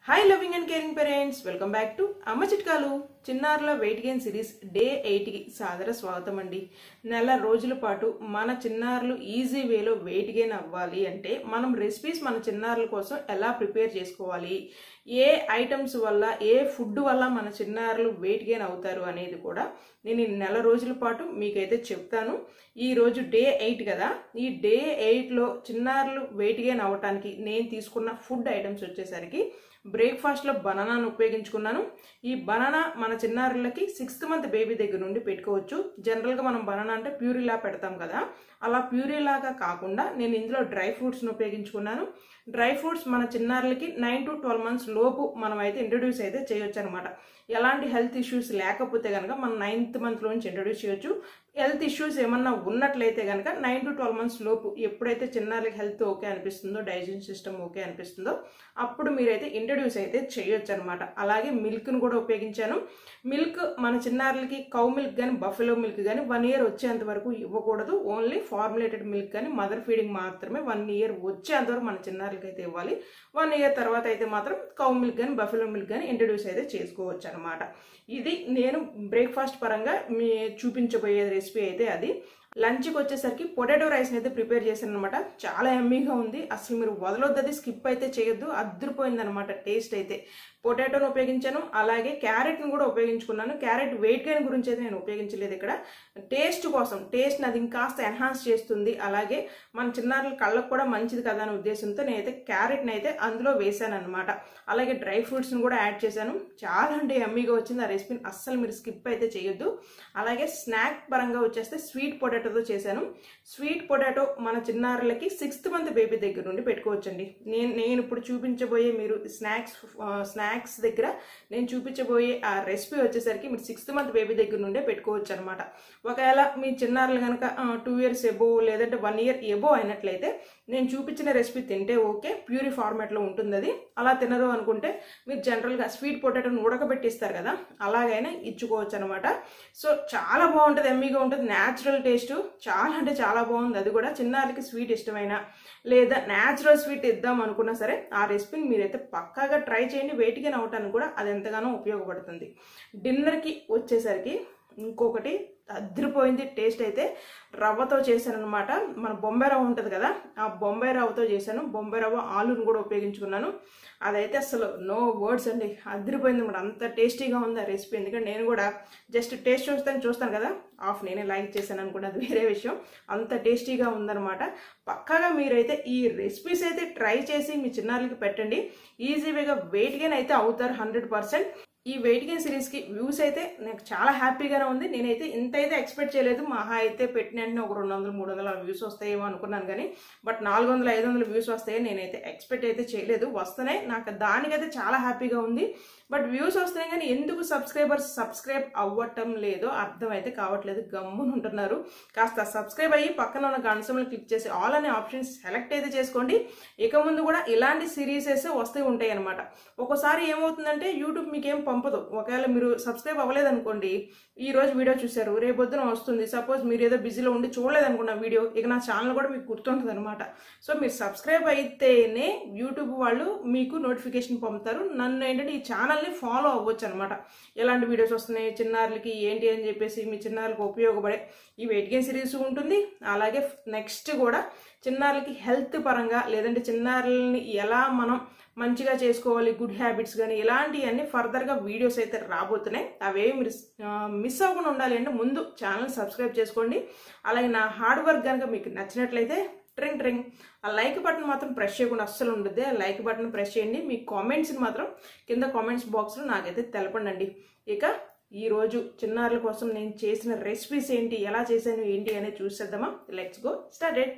hi loving and caring parents welcome back to Amma Chitkalu చిన్నారుల wait gain series day ఎయిట్కి సాదర స్వాగతం అండి నెల రోజుల పాటు మన చిన్నారులు ఈజీ వేలో వెయిట్ గెయిన్ అవ్వాలి అంటే మనం రెసిపీస్ మన చిన్నారుల కోసం ఎలా ప్రిపేర్ చేసుకోవాలి ఏ ఐటమ్స్ వల్ల ఏ ఫుడ్ వల్ల మన చిన్నారులు వెయిట్ గెయిన్ అవుతారు అనేది కూడా నేను ఈ నెల రోజుల పాటు మీకైతే చెప్తాను ఈ రోజు డే ఎయిట్ కదా ఈ డే ఎయిట్లో చిన్నారులు వెయిట్ గెయిన్ అవ్వటానికి నేను తీసుకున్న ఫుడ్ ఐటమ్స్ వచ్చేసరికి బ్రేక్ఫాస్ట్లో బనానాను ఉపయోగించుకున్నాను ఈ బనానా మన చిన్నారులకి సిక్స్త్ మంత్ బేబీ దగ్గర నుండి పెట్టుకోవచ్చు జనరల్గా మనం బనానా అంటే ప్యూరీలా పెడతాం కదా అలా ప్యూరీలాగా కాకుండా నేను ఇందులో డ్రై ఫ్రూట్స్ని ఉపయోగించుకున్నాను డ్రై ఫ్రూట్స్ మన చిన్నారులకి నైన్ టు ట్వెల్వ్ మంత్స్ లోపు మనం అయితే ఇంట్రడ్యూస్ అయితే చేయొచ్చు అనమాట ఎలాంటి హెల్త్ ఇష్యూస్ లేకపోతే కనుక మనం నైన్త్ మంత్లోంచి ఇంట్రడ్యూస్ చేయొచ్చు హెల్త్ ఇష్యూస్ ఏమన్నా ఉన్నట్లయితే కనుక నైన్ టు ట్వెల్వ్ మంత్స్ లోపు ఎప్పుడైతే చిన్నారులకి హెల్త్ ఓకే అనిపిస్తుందో డైజెషన్ సిస్టమ్ ఓకే అనిపిస్తుందో అప్పుడు మీరైతే ఇంట్రడ్యూస్ అయితే చేయొచ్చు అనమాట అలాగే మిల్క్ను కూడా ఉపయోగించాను మిల్క్ మన చిన్నారులకి కౌ మిల్క్ కానీ బఫెలో మిల్క్ కానీ వన్ ఇయర్ వచ్చేంత వరకు ఇవ్వకూడదు ఓన్లీ ఫార్ములేటెడ్ మిల్క్ కానీ మదర్ ఫీడింగ్ మాత్రమే వన్ ఇయర్ వచ్చేంత వరకు మన చిన్నారులకి అయితే ఇవ్వాలి వన్ ఇయర్ తర్వాత అయితే మాత్రం కౌ మిల్క్ కానీ బఫెలో మిల్క్ కానీ ఇంట్రడ్యూస్ అయితే చేసుకోవచ్చు అనమాట ఇది నేను బ్రేక్ఫాస్ట్ పరంగా మీ చూపించబోయే రెసిపీ అయితే అది లంచ్కి వచ్చేసరికి పొటాటో రైస్ని అయితే ప్రిపేర్ చేశాను అనమాట చాలా ఎమ్మీగా ఉంది అసలు మీరు వదలొద్దు అది స్కిప్ అయితే చేయొద్దు అద్దరిపోయింది అనమాట టేస్ట్ అయితే పొటాటోను ఉపయోగించాను అలాగే క్యారెట్ని కూడా ఉపయోగించుకున్నాను క్యారెట్ వెయిట్ గెయిన్ గురించి అయితే నేను ఉపయోగించలేదు ఇక్కడ టేస్ట్ కోసం టేస్ట్ని అది ఇంకాస్త ఎన్హాన్స్ చేస్తుంది అలాగే మన చిన్నారుల కళ్ళకు కూడా మంచిది కదా అనే ఉద్దేశంతో నేనైతే క్యారెట్ని అయితే అందులో వేసాను అనమాట అలాగే డ్రై ఫ్రూట్స్ని కూడా యాడ్ చేశాను చాలా అంటే ఎమ్మీగా వచ్చింది ఆ రెసిపీని అస్సలు మీరు స్కిప్ అయితే చేయొద్దు అలాగే స్నాక్ పరంగా వచ్చేస్తే స్వీట్ పొటాటోతో చేశాను స్వీట్ పొటాటో మన చిన్నారులకి సిక్స్త్ మంత్ బేబీ దగ్గర నుండి పెట్టుకోవచ్చండి నేను నేను ఇప్పుడు చూపించబోయే మీరు స్నాక్స్ స్నాక్స్ దగ్గర నేను చూపించబోయే ఆ రెసిపీ వచ్చేసరికి మీరు సిక్స్త్ మంత్ బేబీ దగ్గర నుండే పెట్టుకోవచ్చు అనమాట ఒకవేళ మీ చిన్నారులు కనుక టూ ఇయర్స్ ఎబో లేదంటే వన్ ఇయర్ ఎబో అయినట్లయితే నేను చూపించిన రెసిపీ తింటే ఓకే ప్యూరీ ఫార్మాట్లో ఉంటుంది అది అలా తినరు అనుకుంటే మీరు జనరల్గా స్వీట్ పొటాటోని ఉడకబెట్టిస్తారు కదా అలాగైనా ఇచ్చుకోవచ్చు అనమాట సో చాలా బాగుంటుంది ఎమ్మీగా ఉంటుంది న్యాచురల్ టేస్ట్ చాలా అంటే చాలా బాగుంది అది కూడా చిన్నారులకి స్వీట్ ఇష్టమైన లేదా న్యాచురల్ స్వీట్ ఇద్దాం అనుకున్నా సరే ఆ రెసిపీని మీరైతే పక్కాగా ట్రై చేయండి వెయిట్ గెయిన్ అవటానికి కూడా అది ఎంతగానో ఉపయోగపడుతుంది డిన్నర్కి వచ్చేసరికి ఇంకొకటి అదిరిపోయింది టేస్ట్ అయితే రవ్వతో చేశాను అనమాట మన బొంబాయి రవ్వ ఉంటుంది కదా ఆ బొంబాయి రవ్వతో చేశాను బొంబాయి రవ్వ ఆలుని కూడా ఉపయోగించుకున్నాను అదైతే అసలు నో వర్డ్స్ అండి అదిరిపోయింది అనమాట అంత టేస్టీగా ఉంది ఆ రెసిపీ ఎందుకంటే నేను కూడా జస్ట్ టేస్ట్ చూస్తాను చూస్తాను కదా ఆఫ్ నేనే లైక్ చేశాను అనుకుంటే అది వేరే విషయం అంత టేస్టీగా ఉందన్నమాట పక్కాగా మీరైతే ఈ రెసిపీస్ అయితే ట్రై చేసి మీ చిన్నారులకి పెట్టండి ఈజీగా వెయిట్ గెయిన్ అయితే అవుతారు హండ్రెడ్ పర్సెంట్ ఈ వెయిట్ గెయిన్ సిరీస్కి వ్యూస్ అయితే నాకు చాలా హ్యాపీగానే ఉంది నేనైతే ఇంత అయితే ఎక్స్పెక్ట్ చేయలేదు మహా అయితే పెట్టిన వెంటనే ఒక రెండు వందలు మూడు వందల వ్యూస్ వస్తాయేమో అనుకున్నాను కానీ బట్ నాలుగు వందల ఐదు వందల వ్యూస్ వస్తాయని నేనైతే ఎక్స్పెక్ట్ అయితే చేయలేదు వస్తున్నాయి నాకు దానికైతే చాలా హ్యాపీగా ఉంది బట్ వ్యూస్ వస్తున్నాయి కానీ ఎందుకు సబ్స్క్రైబర్స్ సబ్స్క్రైబ్ అవ్వటం లేదో అర్థం అయితే కావట్లేదు గమ్మున ఉంటున్నారు కాస్త సబ్స్క్రైబ్ అయ్యి పక్కన ఉన్న గంటసంలో క్లిక్ చేసి ఆల్ అనే ఆప్షన్స్ సెలెక్ట్ అయితే చేసుకోండి ఇక ముందు కూడా ఇలాంటి సిరీసెస్ వస్తూ ఉంటాయి అనమాట ఒక్కోసారి ఏమవుతుందంటే యూట్యూబ్ మీకు ఏం పంపదు ఒకవేళ మీరు సబ్స్క్రైబ్ అవ్వలేదనుకోండి ఈ రోజు వీడియో చూశారు రేపొద్దున వస్తుంది సపోజ్ మీరు ఏదో బిజీలో ఉండి చూడలేదనుకున్న వీడియో ఇక నా ఛానల్ కూడా మీకు గుర్తుంటుంది అనమాట సో మీరు సబ్స్క్రైబ్ అయితేనే యూట్యూబ్ వాళ్ళు మీకు నోటిఫికేషన్ పంపుతారు నన్ను ఏంటంటే ఈ ఛానల్ని ఫాలో అవ్వచ్చు అనమాట ఎలాంటి వీడియోస్ వస్తున్నాయి చిన్నారులకి ఏంటి అని చెప్పేసి మీ చిన్నారులకు ఉపయోగపడే ఈ వెయిట్ గెయిన్ సిరీస్ ఉంటుంది అలాగే నెక్స్ట్ కూడా చిన్నారులకి హెల్త్ పరంగా లేదంటే చిన్నారులని ఎలా మనం మంచిగా చేసుకోవాలి గుడ్ హ్యాబిట్స్ కానీ ఇలాంటివన్నీ ఫర్దర్గా వీడియోస్ అయితే రాబోతున్నాయి అవే మీరు మిస్ అవ్వకుండా ఉండాలి అంటే ముందు ఛానల్ సబ్స్క్రైబ్ చేసుకోండి అలాగే నా హార్డ్ వర్క్ కనుక మీకు నచ్చినట్లయితే ట్రింగ్ ట్రింగ్ ఆ లైక్ బటన్ మాత్రం ప్రెస్ చేయకుండా అస్సలు ఉండదు ఆ లైక్ బటన్ ప్రెస్ చేయండి మీ కామెంట్స్ని మాత్రం కింద కామెంట్స్ బాక్స్లో నాకైతే తెలపండి ఇక ఈరోజు చిన్నారుల కోసం నేను చేసిన రెసిపీస్ ఏంటి ఎలా చేశాను ఏంటి అనేది చూసేద్దామా let's go started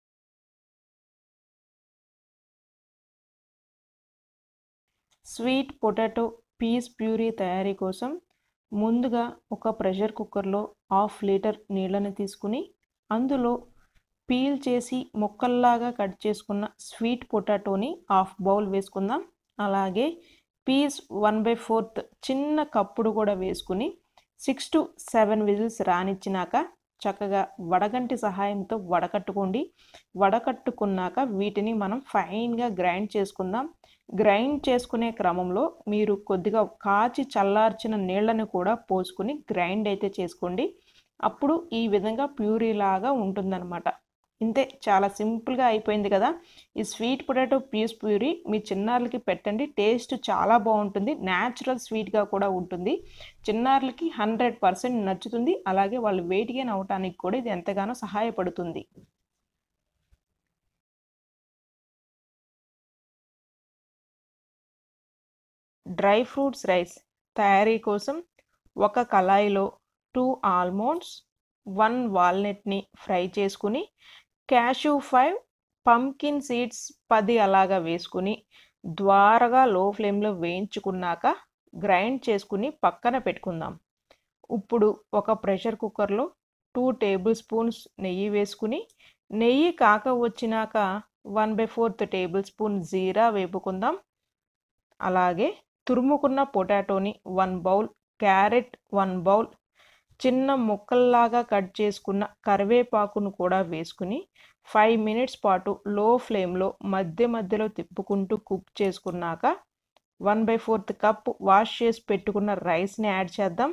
sweet potato peas puree తయారీ కోసం ముందుగా ఒక ప్రెషర్ కుక్కర్లో హాఫ్ లీటర్ నీళ్ళని తీసుకుని అందులో పీల్ చేసి ముక్కల్లాగా కట్ చేసుకున్న స్వీట్ పొటాటోని హాఫ్ బౌల్ వేసుకుందాం అలాగే పీస్ వన్ బై ఫోర్త్ చిన్న కప్పుడు కూడా వేసుకుని సిక్స్ టు సెవెన్ విజిల్స్ రానిచ్చినాక చక్కగా వడగంటి సహాయంతో వడకట్టుకోండి వడకట్టుకున్నాక వీటిని మనం ఫైన్గా గ్రైండ్ చేసుకుందాం గ్రైండ్ చేసుకునే క్రమంలో మీరు కొద్దిగా కాచి చల్లార్చిన నీళ్ళని కూడా పోసుకుని గ్రైండ్ అయితే చేసుకోండి అప్పుడు ఈ విధంగా ప్యూరీ లాగా ఉంటుందన్నమాట ఇంతే చాలా సింపుల్గా అయిపోయింది కదా ఈ స్వీట్ పొటాటో పీస్ ప్యూరీ మీ చిన్నారులకి పెట్టండి టేస్ట్ చాలా బాగుంటుంది న్యాచురల్ స్వీట్గా కూడా ఉంటుంది చిన్నారులకి హండ్రెడ్ పర్సెంట్ నచ్చుతుంది అలాగే వాళ్ళు వెయిట్ గెయిన్ అవటానికి కూడా ఇది ఎంతగానో సహాయపడుతుంది డ్రై ఫ్రూట్స్ రైస్ తయారీ కోసం ఒక కళాయిలో టూ ఆల్మండ్స్ వన్ వాల్నట్ని ఫ్రై చేసుకుని క్యాషూ ఫైవ్ పంకిన్ సీడ్స్ పది అలాగా వేసుకుని ద్వారగా లో ఫ్లేమ్లో వేయించుకున్నాక గ్రైండ్ చేసుకుని పక్కన పెట్టుకుందాం ఇప్పుడు ఒక ప్రెషర్ కుక్కర్లో టూ టేబుల్ స్పూన్స్ నెయ్యి వేసుకుని నెయ్యి కాక వచ్చినాక one by fourth tablespoon జీరా వేపుకుందాం అలాగే తురుముకున్న పొటాటోని one bowl carrot one bowl చిన్న ముక్కల్లాగా కట్ చేసుకున్న కరివేపాకును కూడా వేసుకుని ఫైవ్ మినిట్స్ పాటు లో ఫ్లేమ్లో మధ్య మధ్యలో తిప్పుకుంటూ కుక్ చేసుకున్నాక one by fourth cup wash చేసి పెట్టుకున్న రైస్ని యాడ్ చేద్దాం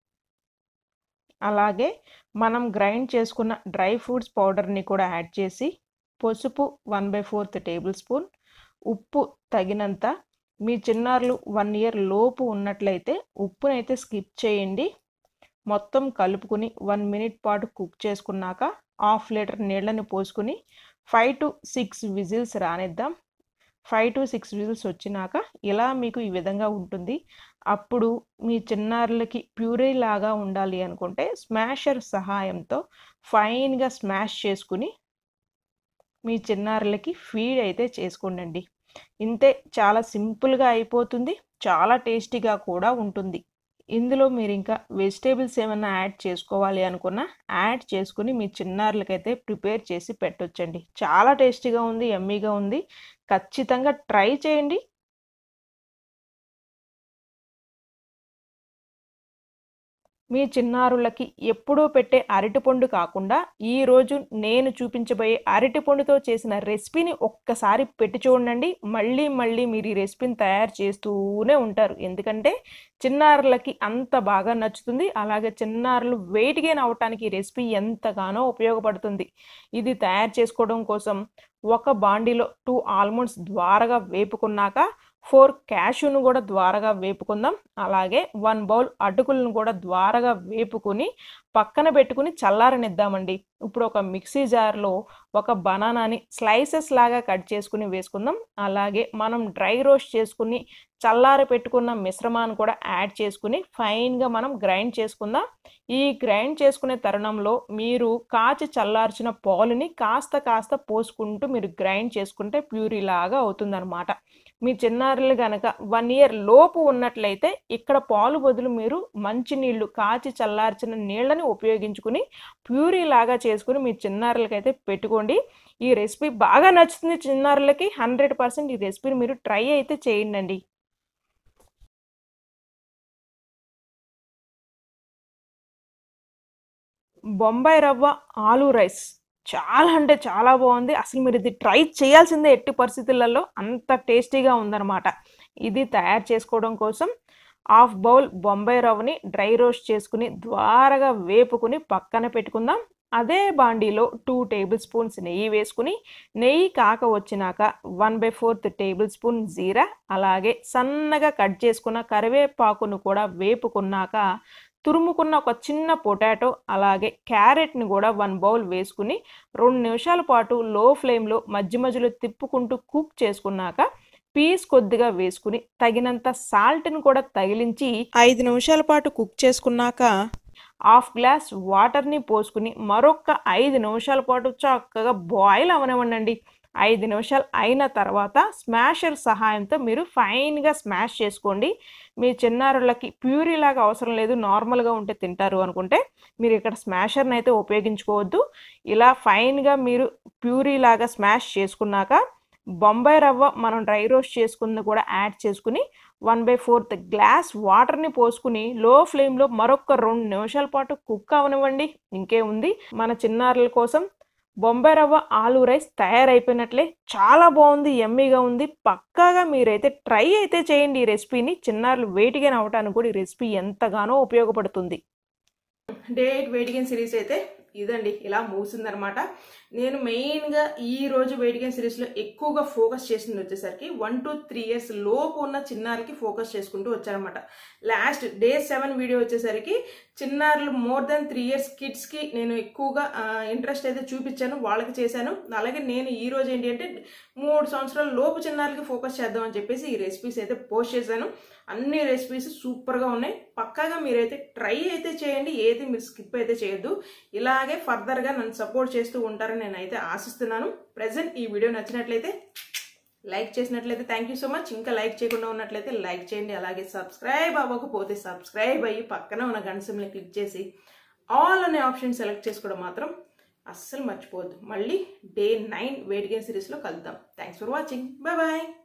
అలాగే మనం గ్రైండ్ చేసుకున్న డ్రై ఫ్రూట్స్ పౌడర్ని కూడా యాడ్ చేసి పసుపు one by fourth tablespoon ఉప్పు తగినంత మీ చిన్నారులు వన్ ఇయర్ లోపు ఉన్నట్లయితే ఉప్పునైతే స్కిప్ చేయండి మొత్తం కలుపుకుని వన్ మినిట్ పాటు కుక్ చేసుకున్నాక హాఫ్ లీటర్ నీళ్ళని పోసుకుని ఫైవ్ టు సిక్స్ విజిల్స్ రానిద్దాం ఫైవ్ టు సిక్స్ విజిల్స్ వచ్చినాక ఇలా మీకు ఈ విధంగా ఉంటుంది అప్పుడు మీ చిన్నారులకి ప్యూరీ లాగా ఉండాలి అనుకుంటే స్మాషర్ సహాయంతో ఫైన్గా స్మాష్ చేసుకుని మీ చిన్నారులకి ఫీడ్ అయితే చేసుకోండి ఇంతే చాలా సింపుల్గా అయిపోతుంది చాలా టేస్టీగా కూడా ఉంటుంది ఇందులో మీరు ఇంకా వెజిటేబుల్స్ ఏమైనా యాడ్ చేసుకోవాలి అనుకున్నా యాడ్ చేసుకుని మీ చిన్నారులకైతే ప్రిపేర్ చేసి పెట్టొచ్చండి చాలా టేస్టీగా ఉంది ఎమ్మీగా ఉంది ఖచ్చితంగా ట్రై చేయండి మీ చిన్నారులకి ఎప్పుడూ పెట్టే అరటిపండు కాకుండా ఈరోజు నేను చూపించబోయే అరటిపండుతో చేసిన రెసిపీని ఒక్కసారి పెట్టి చూడండి మళ్ళీ మళ్ళీ మీరు ఈ రెసిపీని తయారు చేస్తూనే ఉంటారు ఎందుకంటే చిన్నారులకి అంత బాగా నచ్చుతుంది అలాగే చిన్నారులు వెయిట్ గెయిన్ అవటానికి ఈ రెసిపీ ఎంతగానో ఉపయోగపడుతుంది ఇది తయారు చేసుకోవడం కోసం ఒక బాండీలో టూ ఆల్మండ్స్ ద్వారగా వేపుకున్నాక ఫోర్ క్యాషును కూడా ద్వారగా వేపుకుందాం అలాగే వన్ బౌల్ అటుకులను కూడా ద్వారగా వేపుకుని పక్కన పెట్టుకుని చల్లారనిద్దామండి ఇప్పుడు ఒక మిక్సీ జార్లో ఒక బనానాని స్లైసెస్ లాగా కట్ చేసుకుని వేసుకుందాం అలాగే మనం డ్రై రోస్ట్ చేసుకుని చల్లారి పెట్టుకున్న మిశ్రమాన్ని కూడా యాడ్ చేసుకుని ఫైన్గా మనం గ్రైండ్ చేసుకుందాం ఈ గ్రైండ్ చేసుకునే తరుణంలో మీరు కాచి చల్లార్చిన పాలుని కాస్త కాస్త పోసుకుంటూ మీరు గ్రైండ్ చేసుకుంటే ప్యూరీ లాగా అవుతుందన్నమాట మీ చిన్నారులు కనుక వన్ ఇయర్ లోపు ఉన్నట్లయితే ఇక్కడ పాలు బదులు మీరు మంచి నీళ్లు కాచి చల్లార్చిన నీళ్ళని ఉపయోగించుకుని ప్యూరీ లాగా చేసుకుని మీ చిన్నారులకైతే పెట్టుకోండి ఈ రెసిపీ బాగా నచ్చుతుంది చిన్నారులకి హండ్రెడ్ పర్సెంట్ ఈ రెసిపీని మీరు ట్రై అయితే చేయండి బొంబాయి రవ్వ ఆలూ రైస్ చాలా అంటే చాలా బాగుంది అసలు మీరు ఇది ట్రై చేయాల్సిందే ఎట్టి పరిస్థితులలో అంత టేస్టీగా ఉందన్నమాట ఇది తయారు చేసుకోవడం కోసం హాఫ్ బౌల్ బొంబాయి రవ్వని డ్రై రోస్ట్ చేసుకుని ద్వారగా వేపుకుని పక్కన పెట్టుకుందాం అదే బాండీలో టూ టేబుల్ స్పూన్స్ నెయ్యి వేసుకుని నెయ్యి కాక వచ్చినాక one by fourth tablespoon జీరా అలాగే సన్నగా కట్ చేసుకున్న కరివేపాకును కూడా వేపుకున్నాక తురుముకున్న ఒక చిన్న పొటాటో అలాగే క్యారెట్ని కూడా వన్ బౌల్ వేసుకుని రెండు నిమిషాల పాటు లో ఫ్లేమ్లో మధ్య మధ్యలో తిప్పుకుంటూ కుక్ చేసుకున్నాక పీస్ కొద్దిగా వేసుకుని తగినంత సాల్ట్ని కూడా తగిలించి ఐదు నిమిషాల పాటు కుక్ చేసుకున్నాక హాఫ్ గ్లాస్ వాటర్ని పోసుకుని మరొక ఐదు నిమిషాల పాటు చక్కగా బాయిల్ అవనివ్వండి ఐదు నిమిషాలు అయిన తర్వాత స్మాషర్ సహాయంతో మీరు ఫైన్గా స్మాష్ చేసుకోండి మీ చిన్నారులకి ప్యూరీ లాగా అవసరం లేదు నార్మల్గా ఉంటే తింటారు అనుకుంటే మీరు ఇక్కడ స్మాషర్ని అయితే ఉపయోగించుకోవద్దు ఇలా ఫైన్గా మీరు ప్యూరీ లాగా స్మాష్ చేసుకున్నాక బొంబాయి రవ్వ మనం డ్రై రోస్ట్ చేసుకుంది కూడా యాడ్ చేసుకుని వన్ బై ఫోర్త్ గ్లాస్ వాటర్ని పోసుకుని లో ఫ్లేమ్లో మరొక రెండు నిమిషాల పాటు కుక్ అవనివ్వండి ఇంకే ఉంది మన చిన్నారుల కోసం బొంబాయి రవ్వ ఆలు రైస్ తయారైపోయినట్లే చాలా బాగుంది ఎమ్మీగా ఉంది పక్కాగా మీరైతే ట్రై అయితే చేయండి ఈ రెసిపీని చిన్నారులు వెయిట్ గెయిన్ అవ్వడానికి కూడా ఈ రెసిపీ ఎంతగానో ఉపయోగపడుతుంది day eight weight gain series అయితే ఇదండి ఇలా మూసిందనమాట నేను మెయిన్గా ఈ రోజు వెయిట్ గెయిన్ సిరీస్లో ఎక్కువగా ఫోకస్ చేసింది వచ్చేసరికి వన్ టు త్రీ ఇయర్స్ లోపు ఉన్న చిన్నారులకి ఫోకస్ చేసుకుంటూ వచ్చారనమాట లాస్ట్ డే సెవెన్ వీడియో వచ్చేసరికి చిన్నారులు మోర్ దెన్ త్రీ ఇయర్స్ కిడ్స్కి నేను ఎక్కువగా ఇంట్రెస్ట్ అయితే చూపించాను వాళ్ళకి చేశాను అలాగే నేను ఈ రోజు ఏంటి అంటే మూడు సంవత్సరాల లోపు చిన్నారులకి ఫోకస్ చేద్దాం అని చెప్పేసి ఈ రెసిపీస్ అయితే పోస్ట్ చేశాను అన్ని రెసిపీస్ సూపర్గా ఉన్నాయి పక్కాగా మీరైతే ట్రై అయితే చేయండి ఏది మీరు స్కిప్ అయితే చేయొద్దు ఇలాగే ఫర్దర్గా నన్ను సపోర్ట్ చేస్తూ ఉంటారని నేనైతే ఆశిస్తున్నాను ప్రజెంట్ ఈ వీడియో నచ్చినట్లయితే లైక్ చేసినట్లయితే థ్యాంక్ యూ సో మచ్ ఇంకా లైక్ చేయకుండా ఉన్నట్లయితే లైక్ చేయండి అలాగే సబ్స్క్రైబ్ అవ్వకపోతే సబ్స్క్రైబ్ అయ్యి పక్కన ఉన్న గంట సింబల్ని క్లిక్ చేసి ఆల్ అనే ఆప్షన్ సెలెక్ట్ చేసుకోవడం మాత్రం అస్సలు మర్చిపోవద్దు మళ్ళీ డే నైన్ వెయిట్ గెయిన్ సిరీస్లో కలుద్దాం thanks for watching bye bye